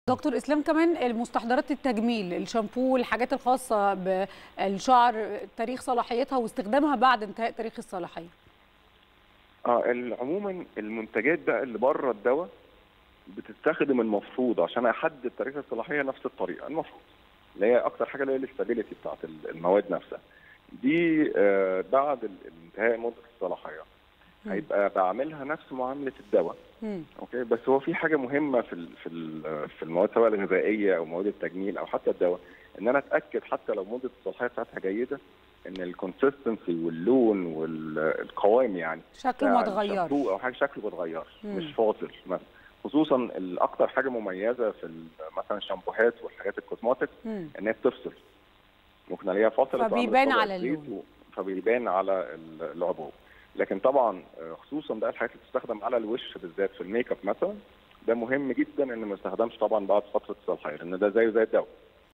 دكتور اسلام كمان المستحضرات التجميل الشامبو الحاجات الخاصه بالشعر تاريخ صلاحيتها واستخدامها بعد انتهاء تاريخ الصلاحيه اه عموما المنتجات بقى اللي بره الدواء بتستخدم المفروض عشان احدد تاريخ الصلاحيه نفس الطريقه المفروض اللي هي اكتر حاجه اللي هي الاستابيليتي بتاعت المواد نفسها دي آه بعد انتهاء مده الصلاحيه هيبقى بعملها نفس معامله الدواء مم. اوكي بس هو في حاجه مهمه في ال في ال في المواد سواء الغذائيه او مواد التجميل او حتى الدواء ان انا اتاكد حتى لو مده الصلاحيه بتاعتها جيده ان الكونسستنسي واللون والقوام يعني شكله ما اتغيرش او حاجه شكله ما اتغيرش مم. مش فاصل مثلا خصوصا الاكثر حاجه مميزه في ال- مثلا الشامبوهات والحاجات الكوزماتيك مم. ان هي بتفصل ممكن الاقيها فصلت وعملت فبيبان طبقة على زيت اللون. و- فبيبان على ال- العبوه لكن طبعا آه، خصوصا بقى الحاجات اللي بتستخدم على الوش بالذات في الميك اب مثلا ده مهم جدا ان ما يستخدمش طبعا بعد فتره الصلاحيه لان ده زيه زي الدواء